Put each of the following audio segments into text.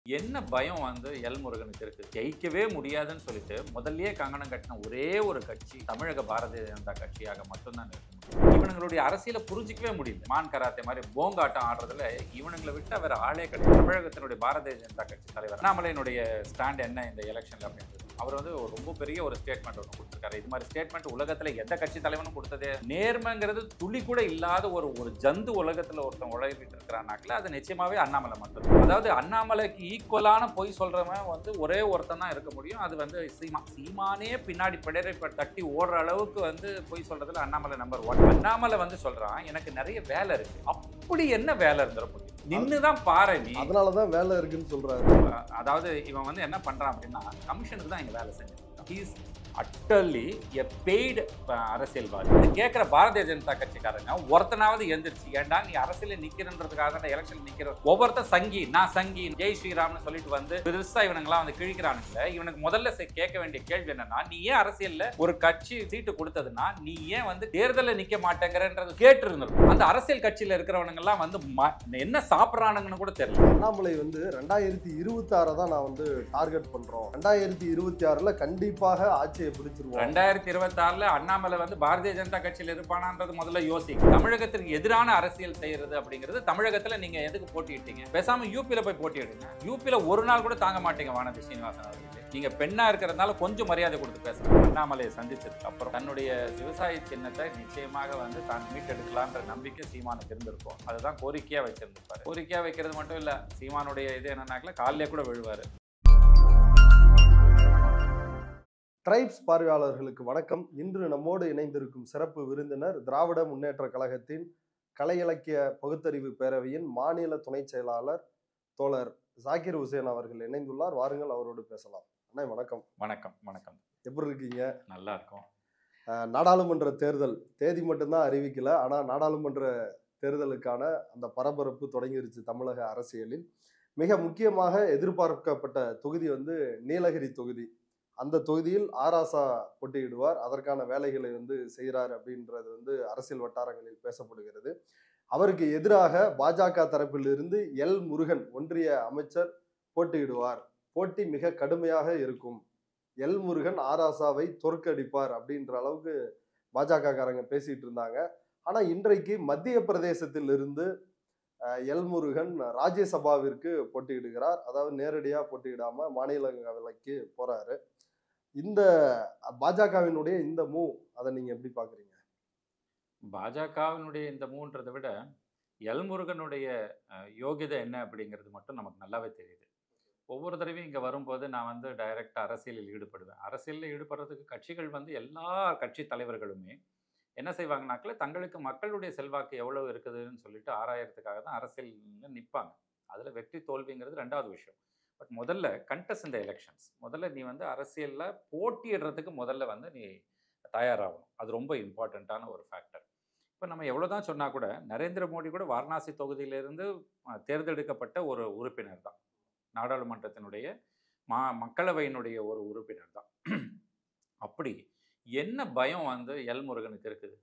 என்ன பயம் வந்து எல் முருகனுக்கு இருக்கு ஜெயிக்கவே முடியாதுன்னு சொல்லிட்டு முதல்லயே கங்கணம் கட்டின ஒரே ஒரு கட்சி தமிழக பாரதிய ஜனதா கட்சியாக மட்டும்தான் இருக்க முடியும் இவனுங்களுடைய அரசியலை புரிஞ்சிக்கவே முடியல மான் கராத்தே மாதிரி போங்காட்டம் ஆடுறதுல இவனுங்களை விட்டு வேற ஆளே கிடையாது தமிழகத்தினுடைய பாரதிய ஜனதா கட்சி தலைவர் அண்ணாமலையினுடைய ஸ்டாண்ட் என்ன இந்த எலெக்ஷன்ல அப்படின்றது அவர் வந்து ஒரு ரொம்ப பெரிய ஒரு ஸ்டேட்மெண்ட் ஒன்று கொடுத்துருக்காரு இது மாதிரி ஸ்டேட்மெண்ட் உலகத்துல எந்த கட்சி தலைவனும் கொடுத்ததே நேர்மைங்கிறது துளி கூட இல்லாத ஒரு ஒரு ஜந்து உலகத்துல ஒருத்தன் உழைப்பிட்டு இருக்கிறானாக்கல அது நிச்சயமாவே அண்ணாமலை மட்டும் அதாவது அண்ணாமலைக்கு ஈக்குவலான பொய் சொல்றவன் வந்து ஒரே ஒருத்தன் தான் இருக்க முடியும் அது வந்து சீமா சீமானே பின்னாடி பிடரை ப- தட்டி ஓடுற அளவுக்கு வந்து பொய் சொல்றதுல அண்ணாமலை நம்பர் ஒன் அண்ணாமலை வந்து சொல்றான் எனக்கு நிறைய வேலை இருக்கு அப்படி என்ன வேலை இருந்துட முடியும் நின்னுதான் பாரு நீ அதனாலதான் வேலை இருக்குன்னு சொல்றாரு அதாவது இவன் வந்து என்ன பண்றான் அப்படின்னா கமிஷனுக்கு தான் இங்க வேலை செஞ்சான் ஹீஸ் அட்டர்லி எ பெய்டு அரசியல்வாதி இது கேட்குற பாரதிய ஜனதா கட்சிக்காரங்க ஒருத்தனாவது எந்திரிச்சு ஏன்டா நீ அரசியல நிக்கிறன்றதுக்காக தான் எலெக்ஷன் நிக்கிற ஒவ்வொருத்தன் சங்கி நான் சங்கி ஜெய் ஸ்ரீராம்னு சொல்லிட்டு வந்து பெருசா இவனுங்களாம் வந்து கிழிக்கிறானுங்களே இவனுக்கு முதல்ல செ- கேட்க வேண்டிய கேள்வி என்னன்னா நீ ஏன் அரசியல்ல ஒரு கட்சி சீட்டு கொடுத்ததுன்னா நீ ஏன் வந்து தேர்தலில் நிக்க மாட்டேங்கிறன்றது கேட்டு இருந்திருக்கும் அந்த அரசியல் கட்சியில இருக்கிறவனுங்க எல்லாம் வந்து ம- என்ன சாப்பிட்றானுங்கன்னு கூட தெரியல அண்ணாமலை வந்து ரெண்டாயிரத்தி இருபத்தி ஆறை தான் நான் வந்து டார்கெட் பண்றோம் ரெண்டாயிரத்தி இருபத்தி ஆறுல கண்டிப்பாக ஆட்சியை பிடிச்சிருவோம் ரெண்டாயிரத்தி இருபத்தி ஆறுல அண்ணாமலை வந்து பாரதிய ஜனதா கட்சியில் இருப்பானான்றது முதல்ல யோசிக்கும் தமிழகத்திற்கு எதிரான அரசியல் செய்யறது அப்படிங்கிறது தமிழகத்துல நீங்க எதுக்கு போட்டியிட்டீங்க பேசாம யூபியில போய் போட்டியிடுங்க யூபியில ஒரு நாள் கூட தாங்க மாட்டீங்க வானதி சீனிவாசன் அவர்களே நீங்க பெண்ணா இருக்கிறதுனால கொஞ்சம் மரியாதை கொடுத்து பேசணும் அண்ணாமலையை சந்திச்சதுக்கு அப்புறம் தன்னுடைய விவசாய சின்னத்தை நிச்சயமாக வந்து தான் மீட்டெடுக்கலான்ற நம்பிக்கை சீமானுக்கு இருந்திருக்கும் அதுதான் கோரிக்கையா வச்சிருந்திருப்பாரு கோரிக்கையா வைக்கிறது மட்டும் இல்ல சீமானுடைய இது என்னன்னாக்கல காலிலே கூட விழுவாரு ட்ரைப்ஸ் பார்வையாளர்களுக்கு வணக்கம் இன்று நம்மோடு இணைந்திருக்கும் சிறப்பு விருந்தினர் திராவிட முன்னேற்ற கழகத்தின் கலை இலக்கிய பகுத்தறிவு பேரவையின் மாநில துணை செயலாளர் தோழர் ஜாகிர் ஹுசேன் அவர்கள் இணைந்துள்ளார் வாருங்கள் அவரோடு பேசலாம் அண்ணா வணக்கம் வணக்கம் வணக்கம் எப்படி இருக்கீங்க நல்லா இருக்கும் அஹ், நாடாளுமன்ற தேர்தல் தேதி மட்டும்தான் அறிவிக்கல ஆனா நாடாளுமன்ற தேர்தலுக்கான அந்த பரபரப்பு தொடங்கிருச்சு தமிழக அரசியலில் மிக முக்கியமாக எதிர்பார்க்கப்பட்ட தொகுதி வந்து நீலகிரி தொகுதி அந்த தொகுதியில் ஆராசா போட்டியிடுவார் அதற்கான வேலைகளை வந்து செய்கிறார் அப்படின்றது வந்து அரசியல் வட்டாரங்களில் பேசப்படுகிறது அவருக்கு எதிராக பாஜக தரப்பிலிருந்து எல் முருகன் ஒன்றிய அமைச்சர் போட்டியிடுவார் போட்டி மிக கடுமையாக இருக்கும் எல் முருகன் ஆராசாவை தோற்கடிப்பார் அப்படின்ற அளவுக்கு பாஜக காரங்க பேசிட்டு இருந்தாங்க ஆனா இன்றைக்கு மத்திய பிரதேசத்தில் இருந்து அஹ், எல் முருகன் ராஜ்யசபாவிற்கு போட்டியிடுகிறார் அதாவது நேரடியா போட்டியிடாம மாநிலங்களவைக்கு போறாரு இந்த பாஜகவினுடைய இந்த மூவ் அதை நீங்க எப்படி பாக்குறீங்க பாஜகவினுடைய இந்த மூன்றதை விட எல்முருகனுடைய அஹ், யோகிதை என்ன அப்படிங்கிறது மட்டும் நமக்கு நல்லாவே தெரியுது ஒவ்வொரு தடவையும் இங்கே வரும்போது நான் வந்து டைரக்டாக அரசியலில் ஈடுபடுவேன் அரசியலில் ஈடுபடுறதுக்கு கட்சிகள் வந்து எல்லா கட்சி தலைவர்களுமே என்ன செய்வாங்கனாக்கல தங்களுக்கு மக்களுடைய செல்வாக்கு எவ்வளவு இருக்குதுன்னு சொல்லிட்டு ஆராயறதுக்காக தான் அரசியலில் நிற்பாங்க அதில் வெற்றி தோல்விங்கிறது ரெண்டாவது விஷயம் பட் முதல்ல கண்டஸ்ட் இந்த எலெக்ஷன்ஸ் முதல்ல நீ வந்து அரசியலில் போட்டியிடுறதுக்கு முதல்ல வந்து நீ தயாராகணும் அது ரொம்ப இம்பார்ட்டண்ட்டான ஒரு ஃபேக்டர் இப்போ நம்ம எவ்வளோ தான் சொன்னால் கூட நரேந்திர மோடி கூட வாரணாசி தொகுதியிலிருந்து அஹ், தேர்ந்தெடுக்கப்பட்ட ஒரு உறுப்பினர் தான் நாடாளுமன்றத்தினுடைய மா மக்களவையினுடைய ஒரு உறுப்பினர் தான் அப்படி என்ன பயம் வந்து எல் முருகனுக்கு இருக்குது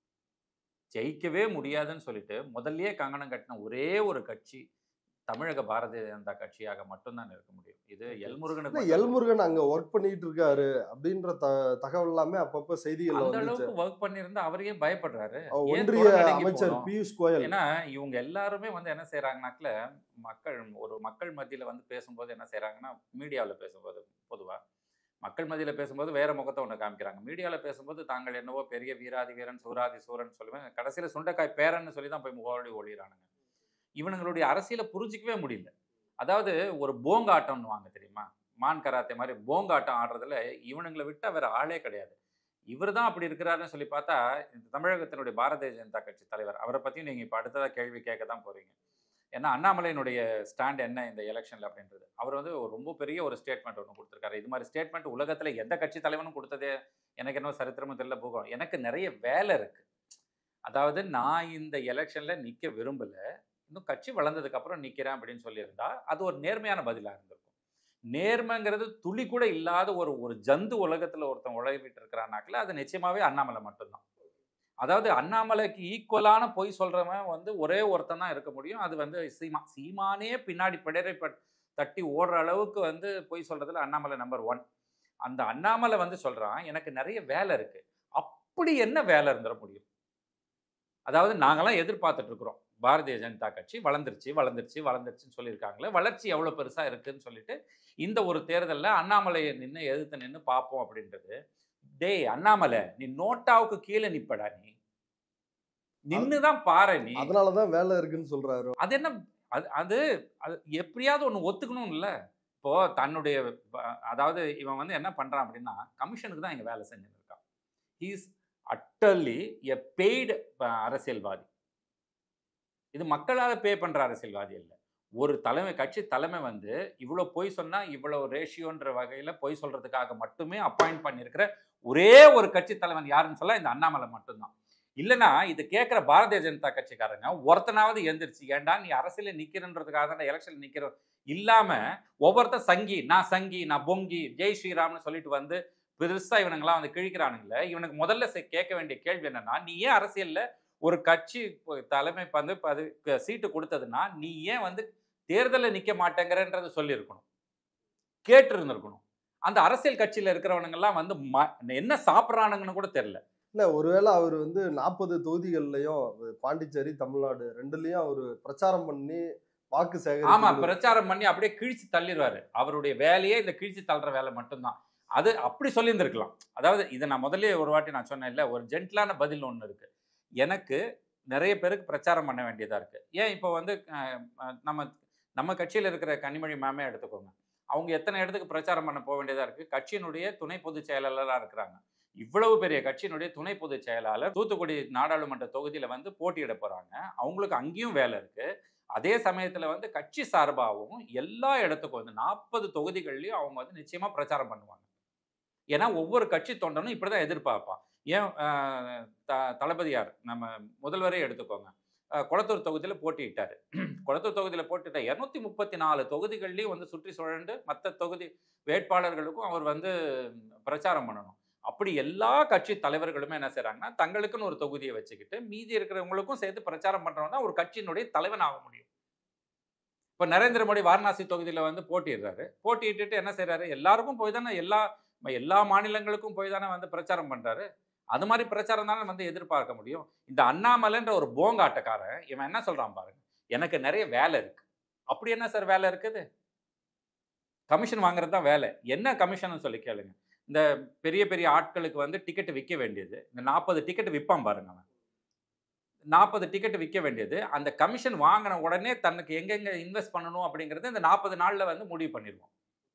ஜெயிக்கவே முடியாதுன்னு சொல்லிட்டு முதல்லயே கங்கணம் கட்டின ஒரே ஒரு கட்சி தமிழக பாரதிய ஜனதா கட்சியாக மட்டும்தான் இருக்க முடியும் இது எல் முருகனுக்கு இல்ல, எல் முருகன் அங்க ஒர்க் பண்ணிட்டு இருக்காரு அப்படின்ற த தகவல் எல்லாமே அப்பப்ப செய்திகள்ல அந்த வந்துச்சு அளவுக்கு ஒர்க் பண்ணியிருந்தா அவரையே பயப்படுறாரு அஹ், ஏன் ஒன்றிய தொடர்ந்து அடங்கி அமைச்சர் போகணும்? பியூஷ் கோயல் ஏன்னா இவங்க எல்லாருமே வந்து என்ன செய்றாங்கனாக்கல மக்கள் ஒரு மக்கள் மத்தியில வந்து பேசும்போது என்ன செய்றாங்கன்னா மீடியாவில் பேசும்போது பொதுவா மக்கள் மத்தியில பேசும்போது வேற முகத்தை ஒன்று காமிக்கிறாங்க மீடியாவில் பேசும்போது தாங்கள் என்னவோ பெரிய வீராதி வீரன் சூராதி சூரன் சொல்லுவேன் கடைசியில் சுண்டைக்காய் பேரன்னு சொல்லி தான் போய் முகோடி ஒளிகிறானுங்க இவனுங்களுடைய அரசியலை புரிஞ்சிக்கவே முடியல அதாவது ஒரு போங்காட்டம்னு வாங்க தெரியுமா மான் கராத்தே மாதிரி போங்காட்டம் ஆடுறதுல இவனுங்களை விட்டா வேற ஆளே கிடையாது இவர் தான் அப்படி இருக்கிறாருன்னு சொல்லி பார்த்தா இந்த தமிழகத்தினுடைய பாரதிய ஜனதா கட்சி தலைவர் அவரை பற்றியும் நீங்கள் இப்போ அடுத்ததாக கேள்வி கேட்க தான் போகிறீங்க ஏன்னா அண்ணாமலையினுடைய ஸ்டாண்ட் என்ன இந்த எலெக்ஷனில் அப்படின்றது அவர் வந்து ஒரு ரொம்ப பெரிய ஒரு ஸ்டேட்மெண்ட் ஒன்று கொடுத்துருக்காரு இது மாதிரி ஸ்டேட்மெண்ட் உலகத்தில் எந்த கட்சி தலைவனும் கொடுத்ததே எனக்கு என்ன சரித்திரமும் தெரியல போகும் எனக்கு நிறைய வேலை இருக்கு அதாவது நான் இந்த எலெக்ஷனில் நிற்க விரும்பல இன்னும் கட்சி வளர்ந்ததுக்கு அப்புறம் நிற்கிறேன் அப்படின்னு சொல்லியிருந்தா அது ஒரு நேர்மையான பதிலாக இருந்திருக்கும் நேர்மைங்கிறது துளி கூட இல்லாத ஒரு ஒரு ஜந்து உலகத்தில் ஒருத்தன் உழைவிட்டு இருக்கிறானாக்கல அது நிச்சயமாவே அண்ணாமலை மட்டும்தான் அதாவது அண்ணாமலைக்கு ஈக்குவலான பொய் சொல்றவன் வந்து ஒரே ஒருத்தன் தான் இருக்க முடியும் அது வந்து சீமா சீமானே பின்னாடி பிடரை ப- தட்டி ஓடுற அளவுக்கு வந்து பொய் சொல்றதுல அண்ணாமலை நம்பர் ஒன் அந்த அண்ணாமலை வந்து சொல்றான் எனக்கு நிறைய வேலை இருக்கு அப்படி என்ன வேலை இருந்துட முடியும் அதாவது நாங்களாம் எதிர்பார்த்துட்டு இருக்கிறோம் பாரதிய ஜனதா கட்சி வளர்ந்துருச்சு வளர்ந்துருச்சு வளர்ந்துருச்சுன்னு சொல்லியிருக்காங்களே வளர்ச்சி எவ்வளோ பெருசாக இருக்குன்னு சொல்லிட்டு இந்த ஒரு தேர்தலில் அண்ணாமலையை நின்று எதிர்த்து நின்று பார்ப்போம் அப்படின்றது டேய் அண்ணாமலை நீ நோட்டாவுக்கு கீழே நிப்படா நீ நின்று தான் பாரு நீ அதனாலதான் வேலை இருக்குன்னு சொல்றாரு அது என்ன அது அது அது எப்படியாவது ஒன்று ஒத்துக்கணும் இல்லை இப்போ தன்னுடைய ப- அதாவது இவன் வந்து என்ன பண்றான் அப்படின்னா கமிஷனுக்கு தான் இங்க வேலை செஞ்சுன்னு இருக்கான் ஹீஸ் அட்டர்லி எ பெய்டு அரசியல்வாதி இது மக்களால் பே பண்ற அரசியல்வாதி இல்லை ஒரு தலைமை கட்சி தலைமை வந்து இவ்வளோ பொய் சொன்னா இவ்வளோ ரேஷியோன்ற வகையில பொய் சொல்றதுக்காக மட்டுமே அப்பாயிண்ட் பண்ணியிருக்கிற ஒரே ஒரு கட்சி தலைவன் யாருன்னு சொல்ல இந்த அண்ணாமலை மட்டும்தான் இல்லைன்னா இது கேட்குற பாரதிய ஜனதா கட்சிக்காரங்க ஒருத்தனாவது எந்திரிச்சு ஏன்டா நீ அரசியலில் நிற்கிறன்றதுக்காக தான் எலெக்ஷன் நிற்கிற இல்லாம ஒவ்வொருத்தன் சங்கி நான் சங்கி நான் பொங்கி ஜெய் ஸ்ரீராம்னு சொல்லிட்டு வந்து பெருசா இவனுங்களாம் வந்து கிழிக்கிறானுங்களே இவனுக்கு முதல்ல செ- கேட்க வேண்டிய கேள்வி என்னன்னா நீ ஏன் அரசியல்ல ஒரு கட்சி இப்போ தலைமை வந்து இப்போ அது க- சீட்டு கொடுத்ததுன்னா நீ ஏன் வந்து தேர்தலில் நிற்க மாட்டேங்கிறன்றது சொல்லியிருக்கணும் கேட்டு இருந்திருக்கணும் அந்த அரசியல் கட்சியில் இருக்கிறவனுங்கெல்லாம் வந்து ம- என்ன சாப்பிட்றானுங்கன்னு கூட தெரியல இல்ல ஒருவேளை அவர் வந்து நாற்பது தொகுதிகள்லயும் பாண்டிச்சேரி தமிழ்நாடு ரெண்டுலயும் அவர் பிரச்சாரம் பண்ணி வாக்கு ஆமா சேகரிச்சு பிரச்சாரம் பண்ணி அப்படியே கிழிச்சு தள்ளிடுவாரு அவருடைய வேலையே இந்த கிழிச்சு தள்ளுற வேலை மட்டும்தான் அது அப்படி சொல்லியிருந்திருக்கலாம் அதாவது இதை நான் முதல்ல ஒரு வாட்டி நான் சொன்னேன் இல்ல ஒரு ஜென்டிலான பதில் ஒன்று இருக்கு எனக்கு நிறைய பேருக்கு பிரச்சாரம் பண்ண வேண்டியதா இருக்கு ஏன் இப்போ வந்து அஹ், அஹ், நம்ம நம்ம கட்சியில் இருக்கிற கனிமொழி மேமே எடுத்துக்கோங்க அவங்க எத்தனை இடத்துக்கு பிரச்சாரம் பண்ண போக வேண்டியதா இருக்கு கட்சியினுடைய துணை பொதுச் செயலாளராக இருக்கிறாங்க இவ்வளவு பெரிய கட்சியினுடைய துணை பொதுச் செயலாளர் தூத்துக்குடி நாடாளுமன்ற தொகுதியில வந்து போட்டியிட போறாங்க அவங்களுக்கு அங்கேயும் வேலை இருக்கு அதே சமயத்துல வந்து கட்சி சார்பாகவும் எல்லா இடத்துக்கும் வந்து நாற்பது தொகுதிகள்லயும் அவங்க வந்து நிச்சயமா பிரச்சாரம் பண்ணுவாங்க ஏன்னா ஒவ்வொரு கட்சி தொண்டனும் இப்படிதான் எதிர்பார்ப்பான் ஏன் ஆஹ், த- தளபதியார் நம்ம முதல்வரே எடுத்துக்கோங்க ஆஹ், கொளத்தூர் தொகுதியில் போட்டியிட்டாரு கொளத்தூர் தொகுதியில் போட்டிட்ட இரநூத்தி முப்பத்தி நாலு தொகுதிகள்லையும் வந்து சுற்றி சுழண்டு மற்ற தொகுதி வேட்பாளர்களுக்கும் அவர் வந்து பிரச்சாரம் பண்ணணும் அப்படி எல்லா கட்சி தலைவர்களுமே என்ன செய்றாங்கன்னா தங்களுக்குன்னு ஒரு தொகுதியை வச்சுக்கிட்டு மீதி இருக்கிறவங்களுக்கும் சேர்த்து பிரச்சாரம் பண்றவங்க தான் ஒரு கட்சியினுடைய தலைவன் ஆக முடியும் இப்போ நரேந்திர மோடி வாரணாசி தொகுதியில வந்து போட்டியிடுறாரு போட்டியிட்டுட்டு என்ன செய்றாரு எல்லாருக்கும் போய் தானே எல்லா எல்லா மாநிலங்களுக்கும் போய் தானே வந்து பிரச்சாரம் பண்றாரு அது மாதிரி பிரச்சாரம் தானே வந்து எதிர்பார்க்க முடியும் இந்த அண்ணாமலைன்ற ஒரு போங்காட்டக்காரன் இவன் என்ன சொல்றான் பாருங்க எனக்கு நிறைய வேலை இருக்கு அப்படி என்ன சார் வேலை இருக்குது கமிஷன் வாங்குறது தான் வேலை என்ன கமிஷன் சொல்லி கேளுங்க இந்த பெரிய பெரிய ஆட்களுக்கு வந்து டிக்கெட் விற்க வேண்டியது இந்த நாற்பது டிக்கெட் விற்பான் பாருங்க அவன் நாற்பது டிக்கெட் விற்க வேண்டியது அந்த கமிஷன் வாங்கின உடனே தனக்கு எங்கெங்க இன்வெஸ்ட் பண்ணணும் அப்படிங்கறது இந்த நாற்பது நாள்ல வந்து முடிவு பண்ணிடுவான்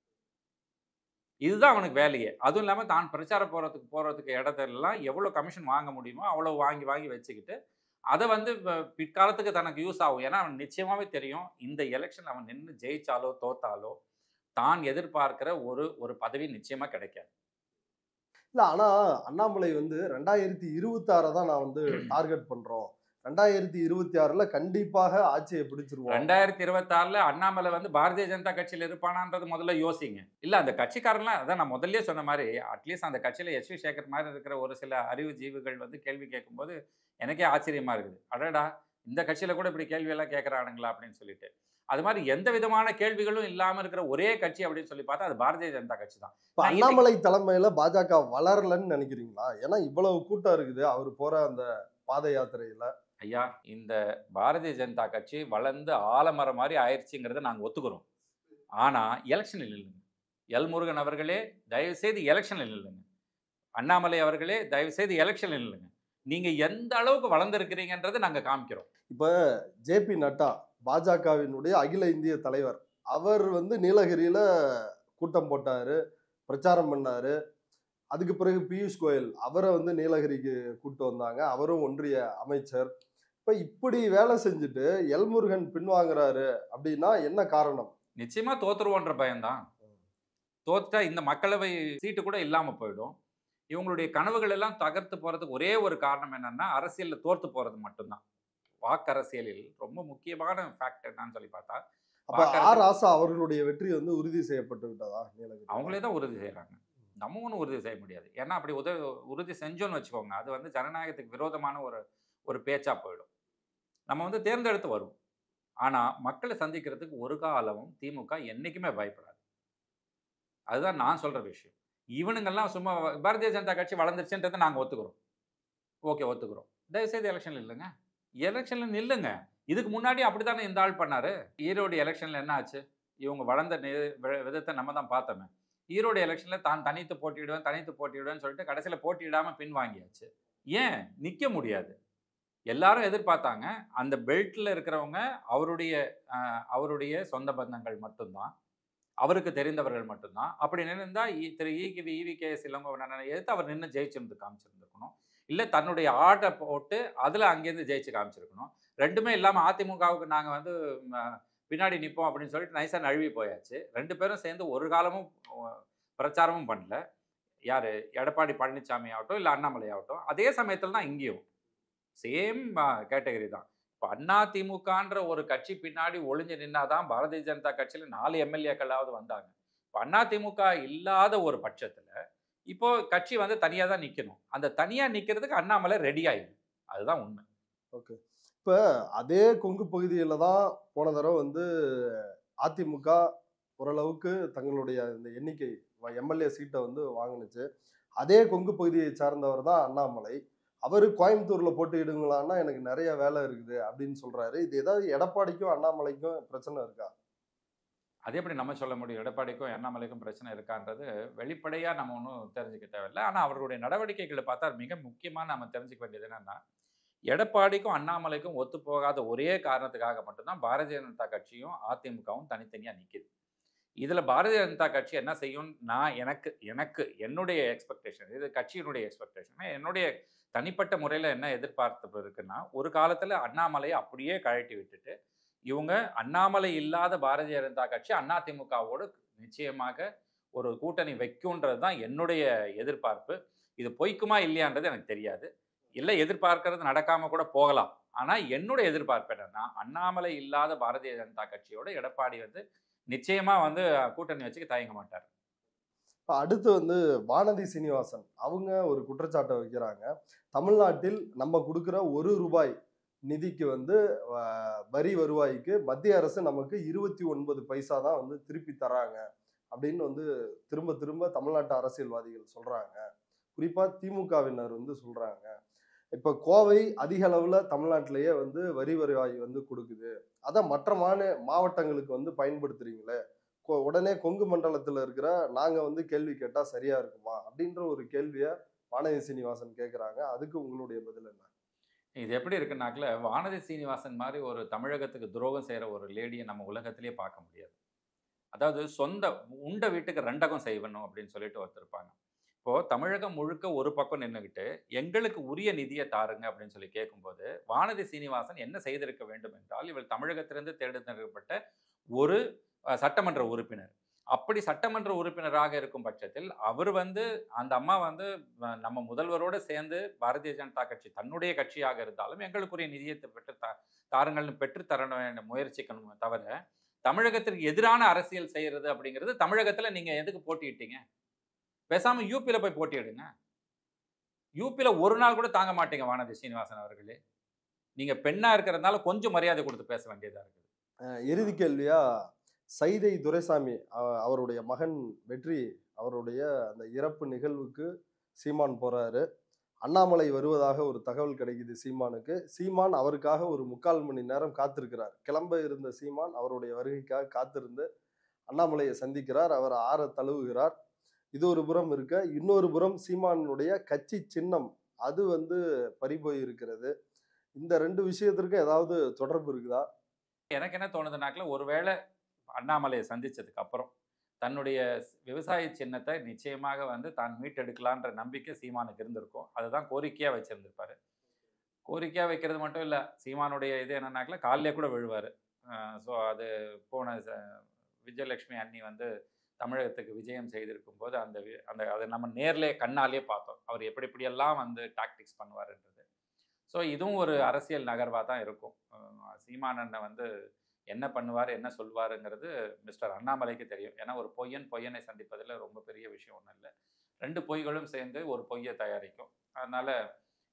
இதுதான் அவனுக்கு வேலையே அதுவும் இல்லாமல் தான் பிரச்சாரம் போகிறதுக்கு போகிறதுக்கு இடத்துலலாம் எவ்வளோ கமிஷன் வாங்க முடியுமோ அவ்வளோ வாங்கி வாங்கி வச்சுக்கிட்டு அதை வந்து வ- பிற்காலத்துக்கு தனக்கு யூஸ் ஆகும் ஏன்னா அவன் நிச்சயமாகவே தெரியும் இந்த எலெக்ஷன் அவன் நின்று ஜெயிச்சாலோ தோத்தாலோ தான் எதிர்பார்க்கிற ஒரு ஒரு பதவி நிச்சயமா கிடைக்காது இல்ல ஆனா அண்ணாமலை வந்து ரெண்டாயிரத்தி இருபத்தி ஆறை தான் நான் வந்து டார்கெட் பண்றோம் ரெண்டாயிரத்தி இருபத்தி ஆறுல கண்டிப்பாக ஆட்சியை பிடிச்சிருவோம் ரெண்டாயிரத்தி இருபத்தாறுல அண்ணாமலை வந்து பாரதிய ஜனதா கட்சியில் இருப்பானான்றது முதல்ல யோசிங்க இல்ல அந்த கட்சிக்காரன்லாம் அதான் நான் முதல்லயே சொன்ன மாதிரி அட்லீஸ்ட் அந்த கட்சியில எஸ் வி சேகர் மாதிரி இருக்கிற ஒரு சில அறிவு ஜீவிகள் வந்து கேள்வி கேட்கும்போது எனக்கே ஆச்சரியமா இருக்குது அடடா இந்த கட்சியில கூட இப்படி கேள்வி எல்லாம் கேட்கறானுங்களா அப்படின்னு சொல்லிட்டு அது மாதிரி எந்த விதமான கேள்விகளும் இல்லாம இருக்கிற ஒரே கட்சி அப்படின்னு சொல்லி பார்த்தா அது பாரதிய ஜனதா கட்சி தான் இப்ப நான் இன்னைக்கு- அண்ணாமலை தலைமையில பாஜக வளரலன்னு நினைக்கிறீங்களா ஏன்னா இவ்வளவு கூட்டம் இருக்குது அவர் போற அந்த பாத யாத்திரையில ஐயா இந்த பாரதிய ஜனதா கட்சி வளர்ந்து ஆலமரம் மாதிரி ஆயிடுச்சுங்கிறத நாங்கள் ஒத்துக்கிறோம் ஆனால் எலெக்ஷனில் நில்லுங்க எல் முருகன் அவர்களே தயவு செய்து எலெக்ஷனில் நில்லுங்க அண்ணாமலை அவர்களே தயவு செய்து எலெக்ஷனில் நில்லுங்க நீங்கள் எந்த அளவுக்கு வளர்ந்துருக்கிறீங்கன்றதை நாங்கள் காமிக்கிறோம் இப்ப ஜே பி நட்டா பாஜகவினுடைய அகில இந்திய தலைவர் அவர் வந்து நீலகிரியில கூட்டம் போட்டாரு பிரச்சாரம் பண்ணாரு அதுக்கு பிறகு பியூஷ் கோயல் அவரை வந்து நீலகிரிக்கு கூட்டு வந்தாங்க அவரும் ஒன்றிய அமைச்சர் இப்ப இப்படி வேலை செஞ்சுட்டு எல்முருகன் பின்வாங்குறாரு அப்படின்னா என்ன காரணம் நிச்சயமாக தோத்துருவோன்ற பயம்தான் தோத்துட்டா இந்த மக்களவை சீட்டு கூட இல்லாமல் போயிடும் இவங்களுடைய கனவுகள் எல்லாம் தகர்த்து போகிறதுக்கு ஒரே ஒரு காரணம் என்னன்னா அரசியலில் தோர்த்து போகிறது மட்டும்தான் வாக்கரசியலில் ரொம்ப முக்கியமான ஃபேக்ட் என்னன்னு சொல்லி பார்த்தா அப்ப வாக்கரசு- ஆர் ஆசா அவர்களுடைய வெற்றி வந்து உறுதி செய்யப்பட்டு விட்டதா நீலகிரி அவங்களே தான் உறுதி செய்கிறாங்க நம்ம ஒன்றும் உறுதி செய்ய முடியாது ஏன்னா அப்படி உத உறுதி செஞ்சோன்னு வச்சுக்கோங்க அது வந்து ஜனநாயகத்துக்கு விரோதமான ஒரு ஒரு பேச்சா போயிடும் நம்ம வந்து தேர்ந்தெடுத்து வருவோம் ஆனால் மக்களை சந்திக்கிறதுக்கு ஒரு காலமும் திமுக என்றைக்குமே பயப்படாது அதுதான் நான் சொல்கிற விஷயம் இவனுங்கெல்லாம் சும்மா பாரதிய ஜனதா கட்சி வளர்ந்துருச்சுன்றதை நாங்கள் ஒத்துக்கிறோம் ஓகே ஒத்துக்கிறோம் தயவுசெய்து எலெக்ஷனில் இல்லைங்க எலெக்ஷனில் நில்லுங்க இதுக்கு முன்னாடி அப்படி தானே இந்த ஆள் பண்ணாரு ஈரோடு எலெக்ஷனில் என்ன ஆச்சு இவங்க வளர்ந்த நி- வி- விதத்தை நம்ம தான் பார்த்தோமே ஈரோடு எலெக்ஷனில் தான் தனித்து போட்டியிடுவேன் தனித்து போட்டியிடுவேன்னு சொல்லிட்டு கடைசியில் போட்டியிடாமல் பின் வாங்கியாச்சு ஏன் நிற்க முடியாது எல்லாரும் எதிர்பார்த்தாங்க அந்த பெல்ட்டில் இருக்கிறவங்க அவருடைய அஹ், அவருடைய சொந்த பந்தங்கள் மட்டும்தான் அவருக்கு தெரிந்தவர்கள் மட்டும்தான் அப்படி நினைந்தா இ- திரு ஈகி ஈவி கே சிலங்கோவனை எதிர்த்து அவர் நின்று ஜெயிச்சிருந்து காமிச்சிருந்துருக்கணும் இல்லை தன்னுடைய ஆட்டை போட்டு அதில் அங்கேருந்து ஜெயிச்சு காமிச்சிருக்கணும் ரெண்டுமே இல்லாமல் அதிமுகவுக்கு நாங்கள் வந்து ம, பின்னாடி நிற்போம் அப்படின்னு சொல்லிட்டு நைஸாக நழுவி போயாச்சு ரெண்டு பேரும் சேர்ந்து ஒரு காலமும் அஹ், பிரச்சாரமும் பண்ணல யார் எடப்பாடி பழனிசாமி ஆகட்டும் இல்லை அண்ணாமலை ஆகட்டும் அதே சமயத்தில் தான் இங்கேயும் சேம் கேட்டகரி தான் இப்போ அண்ணா திமுகன்ற ஒரு கட்சி பின்னாடி ஒளிஞ்சு நின்னாதான் பாரதிய ஜனதா கட்சியில் நாலு எம்எல்ஏக்களாவது வந்தாங்க இப்போ அண்ணா திமுக இல்லாத ஒரு பட்சத்தில் இப்போ கட்சி வந்து தனியாக தான் நிற்கணும் அந்த தனியாக நிற்கிறதுக்கு அண்ணாமலை ரெடி ஆயிடும் அதுதான் உண்மை ஓகே இப்போ அதே கொங்கு பகுதியில தான் போன தடவை வந்து அதிமுக ஓரளவுக்கு தங்களுடைய இந்த எண்ணிக்கை எம்எல்ஏ சீட்டை வந்து வாங்கினுச்சு அதே கொங்கு பகுதியை சார்ந்தவர் தான் அண்ணாமலை அவர் கோயம்புத்தூர்ல போட்டியிடுங்களான்னா எனக்கு நிறைய வேலை இருக்குது அப்படின்னு சொல்றாரு இது ஏதாவது எடப்பாடிக்கும் அண்ணாமலைக்கும் பிரச்சனை இருக்கா அது எப்படி நம்ம சொல்ல முடியும் எடப்பாடிக்கும் அண்ணாமலைக்கும் பிரச்சனை இருக்கான்றது வெளிப்படையாக நம்ம ஒன்றும் தெரிஞ்சுக்க தேவையில்லை ஆனால் அவர்களுடைய நடவடிக்கைகளை பார்த்தா மிக முக்கியமாக நம்ம தெரிஞ்சுக்க வேண்டியது என்னன்னா எடப்பாடிக்கும் அண்ணாமலைக்கும் ஒத்துப்போகாத ஒரே காரணத்துக்காக மட்டும்தான் பாரதிய ஜனதா கட்சியும் அதிமுகவும் தனித்தனியாக நிற்கிது இதில் பாரதிய ஜனதா கட்சி என்ன செய்யும் நான் எனக்கு எனக்கு என்னுடைய எக்ஸ்பெக்டேஷன் இது கட்சியினுடைய எக்ஸ்பெக்டேஷன் என்னுடைய தனிப்பட்ட முறையில் என்ன எதிர்பார்ப்பு இருக்குன்னா ஒரு காலத்தில் அண்ணாமலையை அப்படியே கழட்டி விட்டுட்டு இவங்க அண்ணாமலை இல்லாத பாரதிய ஜனதா கட்சி அதிமுகவோடு நிச்சயமாக ஒரு கூட்டணி வைக்கும்ன்றது தான் என்னுடைய எதிர்பார்ப்பு இது பொய்க்குமா இல்லையான்றது எனக்கு தெரியாது இல்லை எதிர்பார்க்கறது நடக்காம கூட போகலாம் ஆனால் என்னுடைய எதிர்பார்ப்பு என்னன்னா அண்ணாமலை இல்லாத பாரதிய ஜனதா கட்சியோட எடப்பாடி வந்து நிச்சயமா வந்து கூட்டணி வச்சுக்க தயங்க மாட்டார் இப்போ அடுத்து வந்து வானதி சீனிவாசன் அவங்க ஒரு குற்றச்சாட்டை வைக்கிறாங்க தமிழ்நாட்டில் நம்ம கொடுக்குற ஒரு ரூபாய் நிதிக்கு வந்து அஹ், வரி வருவாய்க்கு மத்திய அரசு நமக்கு இருபத்தி ஒன்பது பைசா தான் வந்து திருப்பி தராங்க அப்படின்னு வந்து திரும்ப திரும்ப தமிழ்நாட்டு அரசியல்வாதிகள் சொல்றாங்க குறிப்பா திமுகவினர் வந்து சொல்றாங்க இப்ப கோவை அதிக அளவுல தமிழ்நாட்டிலேயே வந்து வரி வருவாய் வந்து கொடுக்குது அதை மற்ற மாநில மாவட்டங்களுக்கு வந்து பயன்படுத்துறீங்களே கொ- உடனே கொங்கு மண்டலத்துல இருக்கிற நாங்க வந்து கேள்வி கேட்டா சரியா இருக்குமா அப்படின்ற ஒரு கேள்விய வானதி சீனிவாசன் கேக்குறாங்க அதுக்கு உங்களுடைய பதில் என்ன இது எப்படி இருக்குன்னாக்கல வானதி சீனிவாசன் மாதிரி ஒரு தமிழகத்துக்கு துரோகம் செய்கிற ஒரு லேடியை நம்ம உலகத்திலேயே பார்க்க முடியாது அதாவது சொந்த உண்ட வீட்டுக்கு ரெண்டகம் செய்வணும் அப்படின்னு சொல்லிட்டு ஒருத்தருப்பாங்க இப்போ தமிழகம் முழுக்க ஒரு பக்கம் நின்றுக்கிட்டு எங்களுக்கு உரிய நிதியை தாருங்க அப்படின்னு சொல்லி கேட்கும்போது வானதி சீனிவாசன் என்ன செய்திருக்க வேண்டும் என்றால் இவள் தமிழகத்திலிருந்து தேர்ந்தெடுக்கப்பட்ட ஒரு அஹ், சட்டமன்ற உறுப்பினர் அப்படி சட்டமன்ற உறுப்பினராக இருக்கும் பட்சத்தில் அவர் வந்து அந்த அம்மா வந்து அஹ், நம்ம முதல்வரோடு சேர்ந்து பாரதிய ஜனதா கட்சி தன்னுடைய கட்சியாக இருந்தாலும் எங்களுக்குரிய நிதியை பெற்று தா தாருங்கள்னு பெற்று தர வேண்டும் முயற்சிக்கணுமே தவிர தமிழகத்திற்கு எதிரான அரசியல் செய்யறது அப்படிங்கிறது தமிழகத்துல நீங்க எதுக்கு போட்டியிட்டீங்க பேசாம யூபியில போய் போட்டியிடுங்க யூபியில ஒரு நாள் கூட தாங்க மாட்டீங்க வானதி சீனிவாசன் அவர்களே நீங்க பெண்ணா இருக்கிறதுனால கொஞ்சம் மரியாதை கொடுத்து பேச வேண்டியதா இருக்குது அஹ் இறுதி கேள்வியா சைதை துரைசாமி அ- அவருடைய மகன் வெற்றி அவருடைய அந்த இறப்பு நிகழ்வுக்கு சீமான் போறாரு அண்ணாமலை வருவதாக ஒரு தகவல் கிடைக்குது சீமானுக்கு சீமான் அவருக்காக ஒரு முக்கால் மணி நேரம் காத்திருக்கிறார் கிளம்ப இருந்த சீமான் அவருடைய வருகைக்காக காத்திருந்து அண்ணாமலையை சந்திக்கிறார் அவர் ஆற தழுவுகிறார் இது ஒரு புறம் இருக்க இன்னொரு புறம் சீமானுடைய கட்சி சின்னம் அது வந்து பறிபோய் இருக்கிறது இந்த ரெண்டு விஷயத்திற்கும் ஏதாவது தொடர்பு இருக்குதா எனக்கு என்ன தோணுதுனாக்கல ஒருவேளை அண்ணாமலையை சந்திச்சதுக்கு அப்புறம் தன்னுடைய விவசாய சின்னத்தை நிச்சயமாக வந்து தான் மீட்டெடுக்கலான்ற நம்பிக்கை சீமானுக்கு இருந்திருக்கும் அதுதான் கோரிக்கையாக வச்சிருந்திருப்பாரு கோரிக்கையாக வைக்கிறது மட்டும் இல்லை சீமானுடைய இது என்னன்னாக்கல காலிலே கூட விழுவார் ஸோ அது போன ச- விஜயலட்சுமி அண்ணி வந்து தமிழகத்துக்கு விஜயம் செய்திருக்கும் போது அந்த வி- அந்த அதை நம்ம நேர்லே கண்ணாலே பார்த்தோம் அவர் எப்படி எப்படியெல்லாம் வந்து டாக்டிக்ஸ் பண்ணுவாருன்றது ஸோ இதுவும் ஒரு அரசியல் நகர்வாக தான் இருக்கும் அஹ் சீமானண்ணை வந்து என்ன பண்ணுவார் என்ன சொல்வாருங்கிறது மிஸ்டர் அண்ணாமலைக்கு தெரியும் ஏன்னா ஒரு பொய்யன் பொய்யனை சந்திப்பதில் ரொம்ப பெரிய விஷயம் ஒன்றும் இல்லை ரெண்டு பொய்களும் சேர்ந்து ஒரு பொய்யை தயாரிக்கும் அதனால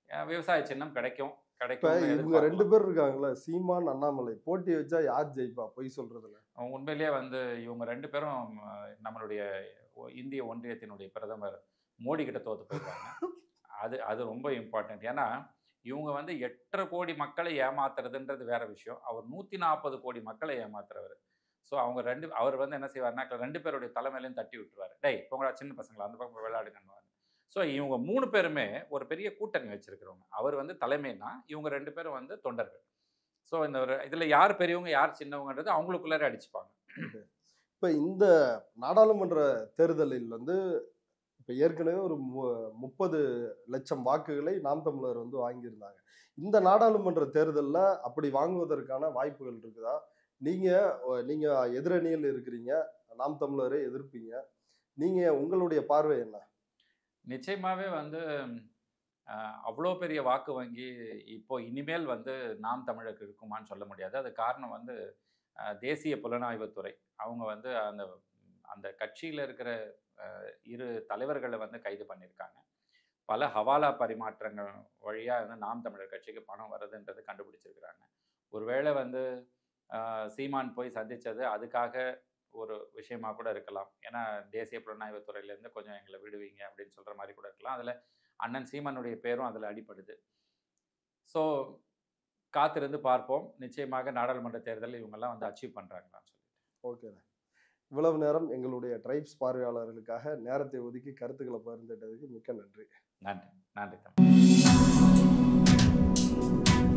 அஹ் விவசாய சின்னம் கிடைக்கும் இப்ப கிடைக்கும் இவங்க ரெண்டு பேர் இருக்காங்கல்ல சீமான் அண்ணாமலை போட்டி வச்சா யார் ஜெயிப்பா பொய் சொல்றதுல அவங்க உண்மையிலேயே வந்து இவங்க ரெண்டு பேரும் அஹ், நம்மளுடைய ஒ- இந்திய ஒன்றியத்தினுடைய பிரதமர் மோடி கிட்ட தோத்து போயிருக்காங்க அது அது ரொம்ப இம்பார்ட்டன்ட் ஏன்னா இவங்க வந்து எட்டரை கோடி மக்களை ஏமாத்துறதுன்றது வேற விஷயம் அவர் நூற்றி நாற்பது கோடி மக்களை ஏமாத்துறவர் ஸோ அவங்க ரெண்டு அவர் வந்து என்ன செய்வார்னா ரெண்டு பேருடைய தலைமையிலையும் தட்டி விட்டுருவாரு டேய் போங்கடா சின்ன பசங்களா அந்த பக்கம் விளையாடுங்கன்னு ஸோ இவங்க மூணு பேருமே ஒரு பெரிய கூட்டணி வச்சிருக்கிறவங்க அவர் வந்து தலைமைனா இவங்க ரெண்டு பேரும் வந்து தொண்டர்கள் ஸோ இந்த ஒரு இதில் யார் பெரியவங்க யார் சின்னவங்கன்றது அவங்களுக்குள்ளார அடிச்சுப்பாங்க இப்ப இந்த நாடாளுமன்ற தேர்தலில் வந்து இப்ப ஏற்கனவே ஒரு மு- முப்பது லட்சம் வாக்குகளை நாம் தமிழர் வந்து வாங்கியிருந்தாங்க இந்த நாடாளுமன்ற தேர்தல்ல அப்படி வாங்குவதற்கான வாய்ப்புகள் இருக்குதா நீங்க அஹ், நீங்க எதிரணியில் இருக்கிறீங்க நாம் தமிழரை எதிர்ப்பீங்க நீங்க உங்களுடைய பார்வை என்ன நிச்சயமாகவே வந்து அஹ், அவ்வளோ பெரிய வாக்கு வங்கி இப்போ இனிமேல் வந்து நாம் தமிழருக்கு இருக்குமான்னு சொல்ல முடியாது அது காரணம் வந்து அஹ், தேசிய புலனாய்வுத்துறை அவங்க வந்து அந்த அந்த கட்சியில் இருக்கிற அஹ், இரு தலைவர்களை வந்து கைது பண்ணியிருக்காங்க பல ஹவாலா பரிமாற்றங்கள் வழியாக வந்து நாம் தமிழர் கட்சிக்கு பணம் வருதுன்றது கண்டுபிடிச்சிருக்கிறாங்க ஒருவேளை வந்து அஹ், சீமான் போய் சந்திச்சது அதுக்காக ஒரு விஷயமா கூட இருக்கலாம் ஏன்னா தேசிய புலனாய்வு துறையிலேருந்து கொஞ்சம் எங்களை விடுவீங்க அப்படின்னு சொல்கிற மாதிரி கூட இருக்கலாம் அதில் அண்ணன் சீமானுடைய பேரும் அதில் அடிப்படுது ஸோ காத்திருந்து பார்ப்போம் நிச்சயமாக நாடாளுமன்ற தேர்தலில் இவங்கெல்லாம் வந்து அச்சீவ் பண்ணுறாங்களான்னு சொல்லி ஓகே இவ்வளவு நேரம் எங்களுடைய ட்ரைப்ஸ் பார்வையாளர்களுக்காக நேரத்தை ஒதுக்கி கருத்துக்களை பகிர்ந்துட்டதுக்கு மிக்க நன்றி நன்றி நன்றி தம்பி